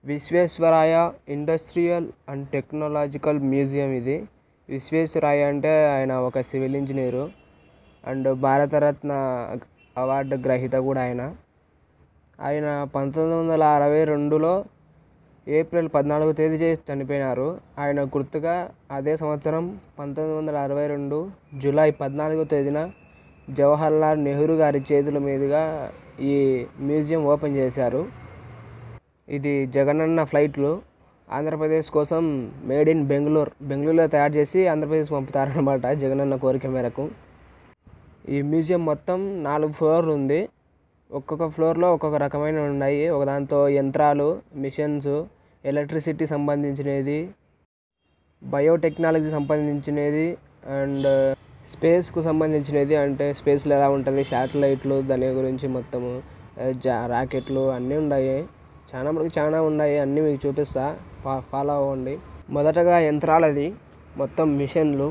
విశ్వేశ్వరాయ industrial and technological museum ఇది విశ్వేశ్వరాయ అంటే ఆయన ఒక civil engineer and Bharat Ratna award గ్రహీత కూడా ఆయన ఆయన పంతొమ్మిది వందల అరవై రెండులో ఏప్రిల్ పద్నాలుగో తేదీ చేసి చనిపోయినారు ఆయన గుర్తుగా అదే సంవత్సరం పంతొమ్మిది వందల అరవై రెండు జూలై పద్నాలుగో తేదీన జవహర్లాల్ నెహ్రూ గారి చేతుల మీదుగా ఈ మ్యూజియం ఓపెన్ చేశారు ఇది జగనన్న ఫ్లైట్లు ఆంధ్రప్రదేశ్ కోసం మేడ్ ఇన్ బెంగళూరు బెంగళూరులో తయారు చేసి ఆంధ్రప్రదేశ్ పంపుతారనమాట జగనన్న కోరిక మేరకు ఈ మ్యూజియం మొత్తం నాలుగు ఫ్లోర్లు ఉంది ఒక్కొక్క ఫ్లోర్లో ఒక్కొక్క రకమైన ఉన్నాయి ఒక దాంతో యంత్రాలు మిషన్స్ ఎలక్ట్రిసిటీ సంబంధించినది బయోటెక్నాలజీ సంబంధించినది అండ్ స్పేస్కు సంబంధించినది అంటే స్పేస్లో ఎలా ఉంటుంది శాటిలైట్లు దాని గురించి మొత్తము జా రాకెట్లు అన్నీ ఉన్నాయి చాలా మనకి చాలా ఉన్నాయి అన్నీ మీకు చూపిస్తా ఫా ఫాలో అవ్వండి మొదటగా యంత్రాలది మొత్తం మిషన్లు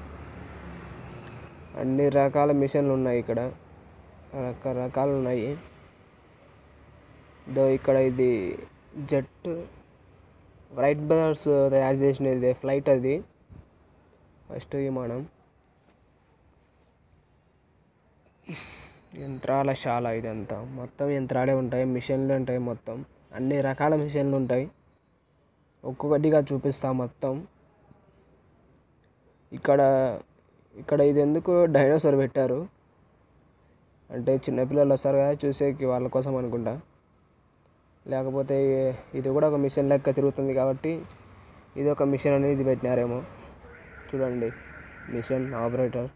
అన్ని రకాల మిషన్లు ఉన్నాయి ఇక్కడ రకరకాలు ఉన్నాయి దో ఇక్కడ ఇది జెట్ రైట్ బ్రదర్స్ తయారు చేసినది ఫ్లైట్ అది ఫస్ట్ విమానం యంత్రాల శాల ఇదంతా మొత్తం యంత్రాలే ఉంటాయి మిషన్లు ఉంటాయి మొత్తం అన్ని రకాల మిషన్లు ఉంటాయి ఒక్కొక్కటిగా చూపిస్తా మొత్తం ఇక్కడ ఇక్కడ ఇది ఎందుకు డైనోసార్ పెట్టారు అంటే చిన్నపిల్లలు వస్తారు కదా చూసేకి వాళ్ళ కోసం అనుకుంటా లేకపోతే ఇది కూడా ఒక మిషన్ లెక్క తిరుగుతుంది కాబట్టి ఇది ఒక మిషన్ అనేది ఇది పెట్టినారేమో చూడండి మిషన్ ఆపరేటర్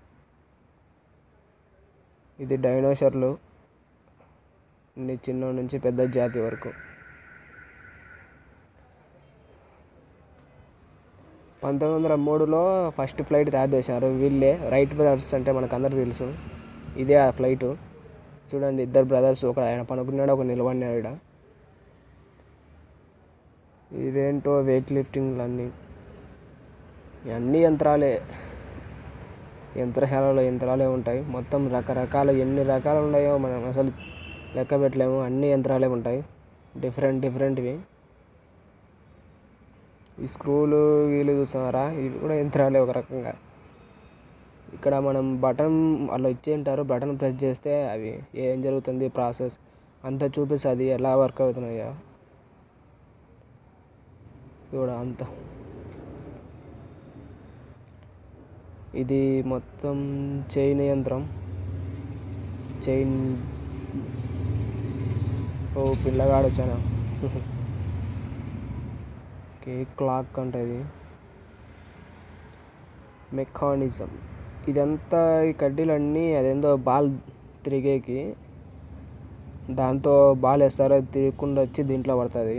ఇది డైనోసార్లు అన్ని చిన్న నుంచి పెద్ద జాతి వరకు పంతొమ్మిది వందల మూడులో ఫస్ట్ ఫ్లైట్ తయారు చేశారు వీళ్ళే రైట్ బ్రదర్స్ అంటే మనకు అందరు తెలుసు ఇదే ఆ ఫ్లైట్ చూడండి ఇద్దరు బ్రదర్స్ ఒక ఆయన పనుకున్నాడు ఒక నిలబడినాడు ఈడ ఇవేంటో వెయిట్ లిఫ్టింగ్లు అన్నీ అన్ని యంత్రాలే యంత్రశాలలో యంత్రాలే ఉంటాయి మొత్తం రకరకాల ఎన్ని రకాలు ఉన్నాయో మనం అసలు లెక్క పెట్టలేము అన్ని యంత్రాలే ఉంటాయి డిఫరెంట్ డిఫరెంట్వి ఈ స్క్రూలు వీలు చూసారా ఇవి కూడా యంత్రాలే ఒక రకంగా ఇక్కడ మనం బటన్ వాళ్ళు ఇచ్చి ఉంటారు బటన్ ప్రెస్ చేస్తే అవి ఏం జరుగుతుంది ప్రాసెస్ అంతా చూపిస్తుంది ఎలా వర్క్ అవుతున్నాయో కూడా అంత ఇది మొత్తం చైన్ యంత్రం చైన్ ఓ పిల్లగాడు వచ్చానా ఓకే క్లాక్ ఉంటుంది మెకానిజం ఇదంతా ఈ కడ్డీలన్నీ అదేందో బాల్ తిరిగేకి దాంతో బాల్ వేస్తారు అది తిరగకుండా వచ్చి దీంట్లో పడుతుంది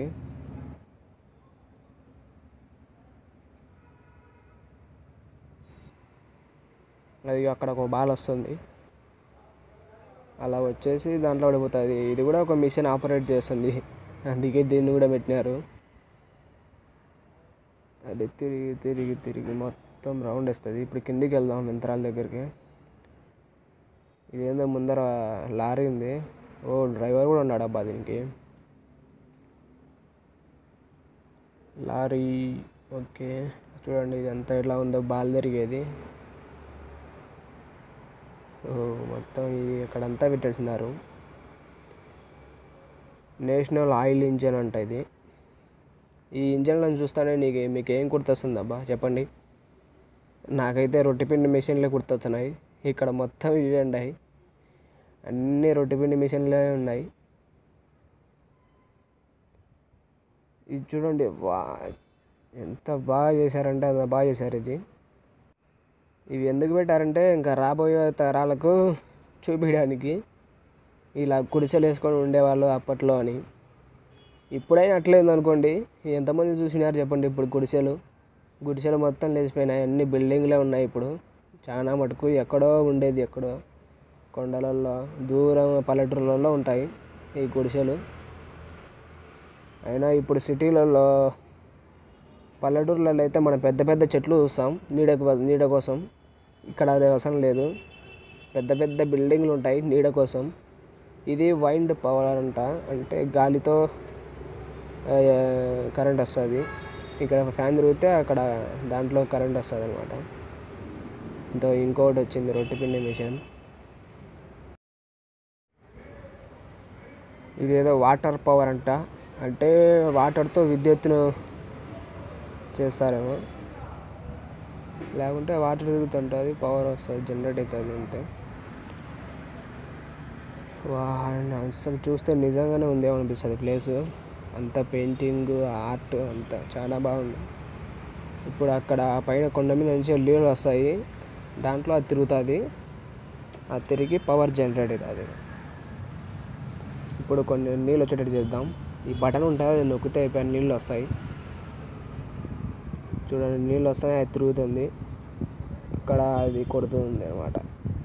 అది అక్కడ ఒక బాల్ వస్తుంది అలా వచ్చేసి దాంట్లో పడిపోతుంది ఇది కూడా ఒక మిషన్ ఆపరేట్ చేస్తుంది అందుకే దీన్ని కూడా పెట్టినారు అది తిరిగి తిరిగి తిరిగి మొత్తం రౌండ్ వేస్తుంది ఇప్పుడు కిందికి వెళ్దాం యంత్రాల దగ్గరికి ఇదేందో ముందర లారీ ఉంది ఓ డ్రైవర్ కూడా ఉన్నాడు అబ్బా దీనికి లారీ ఓకే చూడండి ఇదంతా ఎట్లా ఉందో బాల్ తిరిగేది ఓ మొత్తం ఇది ఇక్కడంతా పెట్టేస్తున్నారు నేషనల్ ఆయిల్ ఇంజన్ అంట ఇది ఈ ఇంజన్లను చూస్తానే నీకు మీకు ఏం గుర్తొస్తుంది అబ్బా చెప్పండి నాకైతే రొట్టెపిండి మిషన్లే గుర్తొస్తున్నాయి ఇక్కడ మొత్తం ఇవే ఉన్నాయి అన్ని రొట్టెపిండి మిషన్లే ఉన్నాయి ఇది చూడండి వా ఎంత బాగా చేశారంటే అంత బాగా చేశారు ఇది ఇవి ఎందుకు పెట్టారంటే ఇంకా రాబోయే తరాలకు చూపించడానికి ఇలా గుడిసెలు వేసుకొని ఉండేవాళ్ళు అప్పట్లో అని ఇప్పుడైనా అట్లే ఉందనుకోండి ఎంతమంది చూసినారు చెప్పండి ఇప్పుడు గుడిసెలు గుడిసెలు మొత్తం లేచిపోయినాయి అన్ని బిల్డింగ్లే ఉన్నాయి ఇప్పుడు చాలా మటుకు ఎక్కడో ఉండేది ఎక్కడో కొండలలో దూరం పల్లెటూరులలో ఉంటాయి ఈ గుడిసెలు అయినా ఇప్పుడు సిటీలలో పల్లెటూర్లలో అయితే మనం పెద్ద పెద్ద చెట్లు చూస్తాం నీడకు నీడ కోసం ఇక్కడ అది అవసరం లేదు పెద్ద పెద్ద బిల్డింగ్లు ఉంటాయి నీడ కోసం ఇది వైండ్ పవర్ అంట అంటే గాలితో కరెంట్ వస్తుంది ఇక్కడ ఫ్యాన్ తిరిగితే అక్కడ దాంట్లో కరెంట్ వస్తుంది అనమాట ఇంతో ఇంకోటి వచ్చింది రొట్టె పిండి మిషన్ ఇదేదో వాటర్ పవర్ అంట అంటే వాటర్తో విద్యుత్తును చేస్తారేమో లేకుంటే వాటర్ తిరుగుతుంటుంది పవర్ వస్తుంది జనరేట్ అవుతుంది అంతే వా అసలు చూస్తే నిజంగానే ఉందేమో అనిపిస్తుంది ప్లేస్ అంత పెయింటింగ్ ఆర్ట్ అంతా చాలా బాగుంది ఇప్పుడు అక్కడ పైన కొండ మీద నుంచి నీళ్ళు వస్తాయి దాంట్లో అది తిరుగుతుంది అది తిరిగి పవర్ జనరేట్ అవుతుంది ఇప్పుడు కొన్ని నీళ్ళు వచ్చేటట్టు చేద్దాం ఈ బటన్ ఉంటుంది అది నొక్కితే అయిపోయి నీళ్ళు వస్తాయి చూడండి నీళ్ళు వస్తాయి అది తిరుగుతుంది అక్కడ అది కొడుతుంది అనమాట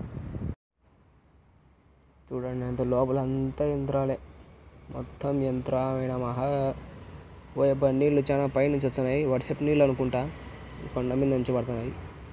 చూడండి అంత లోపల అంతా యంత్రాలే మొత్తం యంత్రమైన మహా ఓయబ్బా నీళ్ళు చాలా పైనుంచి వస్తున్నాయి వర్షపు నీళ్ళు అనుకుంటా ఈ కొండ మీద నుంచి పడుతున్నాయి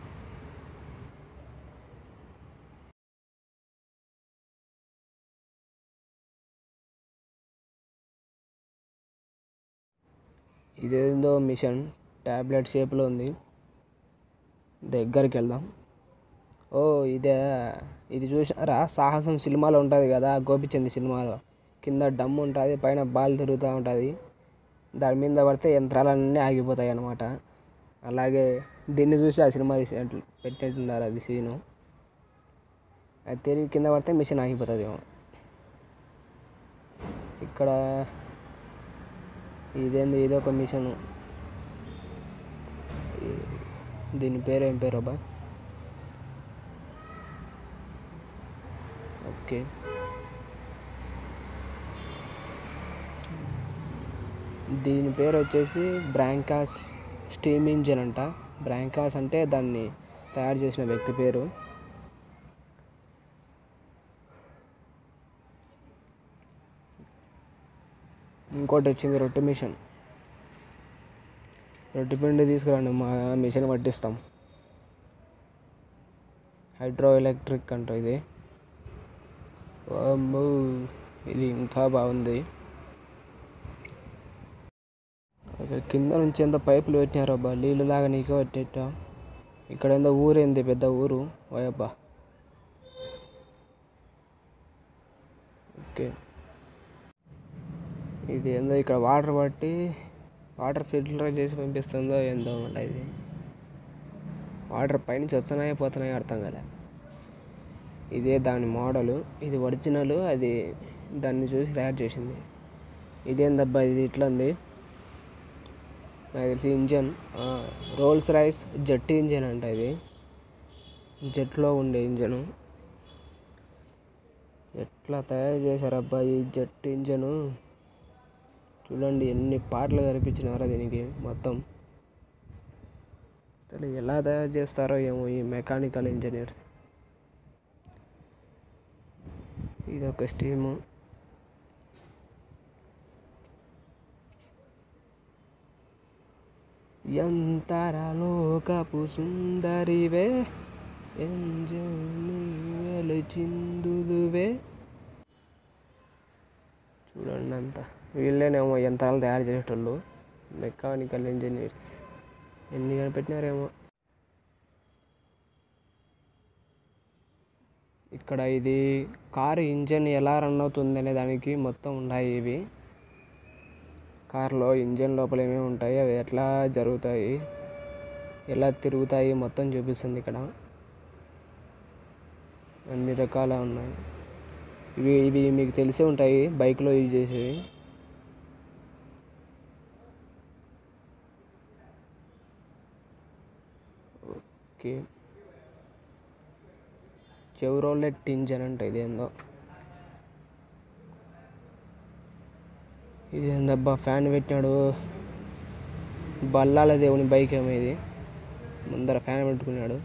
ఇదేందో మిషన్ ట్యాబ్లెట్ షేప్లో ఉంది దగ్గరికి వెళ్దాం ఓ ఇదే ఇది చూసారా సాహసం సినిమాలో ఉంటుంది కదా గోపిచంద్ సినిమాలో కింద డమ్ ఉంటుంది పైన బాల్ తిరుగుతూ ఉంటుంది దాని మీద పడితే యంత్రాలన్నీ ఆగిపోతాయి అన్నమాట అలాగే దీన్ని చూసి ఆ సినిమా తీసినట్లు పెట్టినట్టున్నారు అది సీను అది తిరిగి కింద పడితే మిషన్ ఆగిపోతుంది ఏమో ఇక్కడ ఇదేంది ఇది ఒక మిషను దీని పేరు ఏం పేరు అబ్బా ఓకే దీని పేరు వచ్చేసి బ్రాంకాస్ స్టీమ్ ఇంజిన్ అంట బ్రాంకాస్ అంటే దాన్ని తయారు చేసిన వ్యక్తి పేరు ఇంకోటి వచ్చింది రొట్టె మిషన్ రొట్టె పిండి తీసుకురండి మా మిషన్ పట్టిస్తాం హైడ్రో ఎలక్ట్రిక్ అంట ఇది వామ్మో, ఇది ఇంకా బాగుంది అక్కడ కింద నుంచి ఎంత పైపులు పెట్టినారు అబ్బా నీళ్ళు లాగా నీకే పెట్టేటా ఇక్కడ ఏందో ఊరేంది పెద్ద ఊరు ఓయబ్బా ఓకే ఇది ఏందో ఇక్కడ వాటర్ పట్టి వాటర్ ఫిల్టర్ చేసి పంపిస్తుందో ఏందో మళ్ళీ ఇది వాటర్ పైనుంచి వస్తున్నాయో పోతున్నాయో అర్థం కదా ఇదే దాని మోడలు ఇది ఒరిజినల్ అది దాన్ని చూసి తయారు చేసింది ఇదేందబ్బా ఇది ఇట్లా ఉంది నాకు తెలిసి engine Rolls Royce jet engine అంట ఇది జెట్లో ఉండే ఇంజను ఎట్లా తయారు చేశారబ్బా ఈ జెట్ ఇంజను చూడండి ఎన్ని పాటలు కనిపించినారో దీనికి మొత్తం అసలు ఎలా తయారు చేస్తారో ఏమో ఈ మెకానికల్ ఇంజనీర్స్ ఇది ఒక స్టీము ఎంతరలోకపు సుందరివే చిందుదువే చూడండి అంత వీళ్ళేనేమో యంత్రాలు తయారు చేసేటోళ్ళు మెకానికల్ ఇంజనీర్స్ ఎన్ని కనిపెట్టినారేమో ఇక్కడ ఇది కారు ఇంజన్ ఎలా రన్ అవుతుంది అనే దానికి మొత్తం ఉన్నాయి ఇవి కార్లో ఇంజన్ లోపల ఏమేమి ఉంటాయి అవి ఎట్లా జరుగుతాయి ఎలా తిరుగుతాయి మొత్తం చూపిస్తుంది ఇక్కడ అన్ని రకాల ఉన్నాయి ఇవి ఇవి మీకు తెలిసే ఉంటాయి బైక్లో యూజ్ చేసేవి ఓకే చెవరోలెట్ ఇంజన్ అంట ఇదేందో ఇదేందబ్బా ఫ్యాన్ పెట్టినాడు బల్లాల దేవుని బైక్ ఏమో ఇది ముందర ఫ్యాన్ పెట్టుకున్నాడు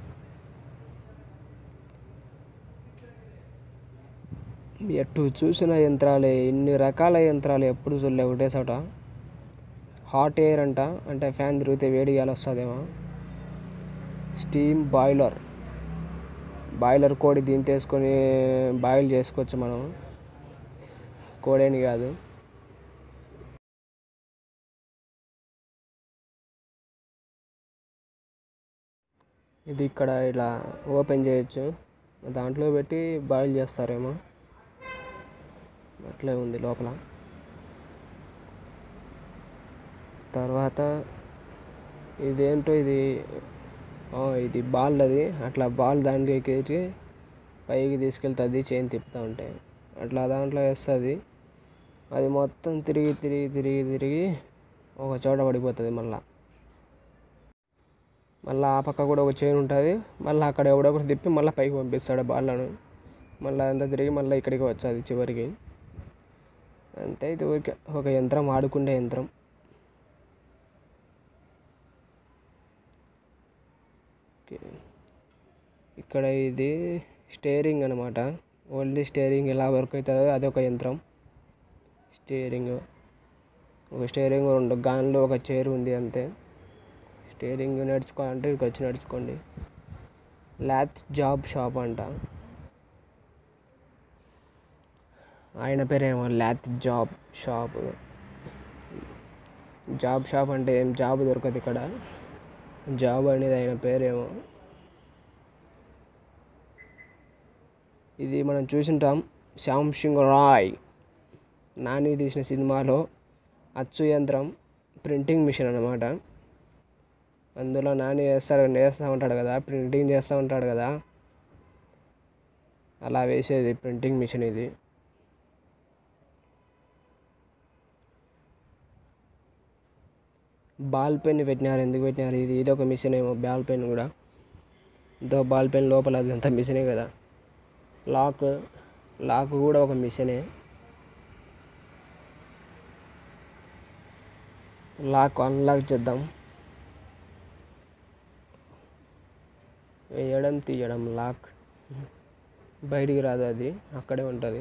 ఎటు చూసిన యంత్రాలే ఇన్ని రకాల యంత్రాలు ఎప్పుడు చూడలే ఒకటే చోట హాట్ ఎయిర్ అంట అంటే ఫ్యాన్ తిరిగితే వేడి గాలి వస్తుందేమో స్టీమ్ బాయిలర్ బాయిలర్ కోడి దీంతేసుకొని బాయిల్ చేసుకోవచ్చు మనం కోడేని కాదు ఇది ఇక్కడ ఇలా ఓపెన్ చేయొచ్చు దాంట్లో పెట్టి బాయిల్ చేస్తారేమో అట్లే ఉంది లోపల తర్వాత ఇదేంటో ఇది ఆ, ఇది బాల్ అది అట్లా బాల్ దాంట్లోకి ఎక్కి పైకి తీసుకెళ్తుంది చైన్ తిప్పుతూ ఉంటే అట్లా దాంట్లో వేస్తుంది అది మొత్తం తిరిగి తిరిగి తిరిగి తిరిగి ఒక చోట పడిపోతుంది మళ్ళా మళ్ళీ ఆ పక్క కూడా ఒక చైన్ ఉంటుంది మళ్ళీ అక్కడ ఎవడో ఒకటి తిప్పి మళ్ళీ పైకి పంపిస్తాడు బాల్లను మళ్ళీ అంతా తిరిగి మళ్ళీ ఇక్కడికి వచ్చేది చివరికి అంతే ఇది ఊరికే ఒక యంత్రం ఆడుకునే యంత్రం ఓకే ఇక్కడ ఇది స్టేరింగ్ అనమాట ఓన్లీ స్టేరింగ్ ఎలా వర్క్ అవుతుందో అదొక యంత్రం స్టీరింగ్ ఒక స్టీరింగ్ రెండు గాన్లు ఒక చైర్ ఉంది అంతే స్టీరింగ్ నడుచుకోవాలంటే ఇక్కడికి వచ్చి నడుచుకోండి ల్యాత్ జాబ్ షాప్ అంట ఆయన పేరేమో lathe job shop job shop అంటే ఏం జాబ్ దొరకదు ఇక్కడ జాబ్ అనేది ఆయన పేరేమో ఇది మనం చూసింటాం శ్యామ్ సింగ్ రాయ్ నాని తీసిన సినిమాలో అచ్చు యంత్రం ప్రింటింగ్ మిషన్ అనమాట అందులో నాని వేస్తాడు వేస్తూ ఉంటాడు కదా ప్రింటింగ్ చేస్తూ ఉంటాడు కదా అలా వేసేది ప్రింటింగ్ మిషన్ ఇది బాల్ పెన్ పెట్టినారు ఎందుకు పెట్టినారు ఇది ఇది ఒక మిషన్ ఏమో బాల్ పెన్ కూడా దో బాల్ పెన్ లోపల అదంతా మిషనే కదా లాక్ లాక్ కూడా ఒక మిషనే లాక్ అన్లాక్ చేద్దాం వేయడం తీయడం లాక్ బయటికి రాదు అది అక్కడే ఉంటుంది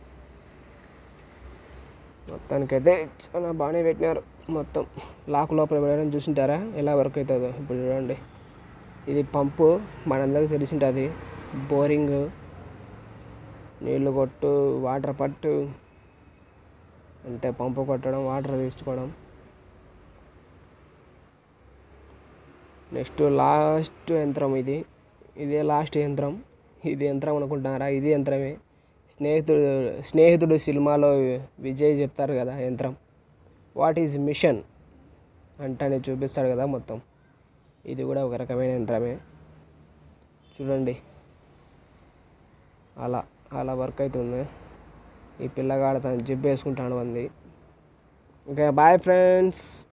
మొత్తానికైతే చాలా బాగానే పెట్టినారు మొత్తం లాక్ లోపల పెట్టడం చూసింటారా ఎలా వర్క్ అవుతుందో ఇప్పుడు చూడండి ఇది పంపు మనందరికి తెలిసింటుంది బోరింగ్ నీళ్లు కొట్టు వాటర్ పట్టు అంతే పంపు కొట్టడం వాటర్ తీసుకోవడం నెక్స్ట్ లాస్ట్ యంత్రం ఇది ఇదే లాస్ట్ యంత్రం ఇది యంత్రం అనుకుంటున్నారా ఇది యంత్రమే స్నేహితుడు స్నేహితుడు సినిమాలో విజయ్ చెప్తారు కదా యంత్రం వాట్ ఈజ్ మిషన్ అంటనే చూపిస్తాడు కదా మొత్తం ఇది కూడా ఒక రకమైన యంత్రమే చూడండి అలా అలా వర్క్ అవుతుంది ఈ పిల్లగాడు తను జిప్ వేసుకుంటాను అంది ఓకే బాయ్ ఫ్రెండ్స్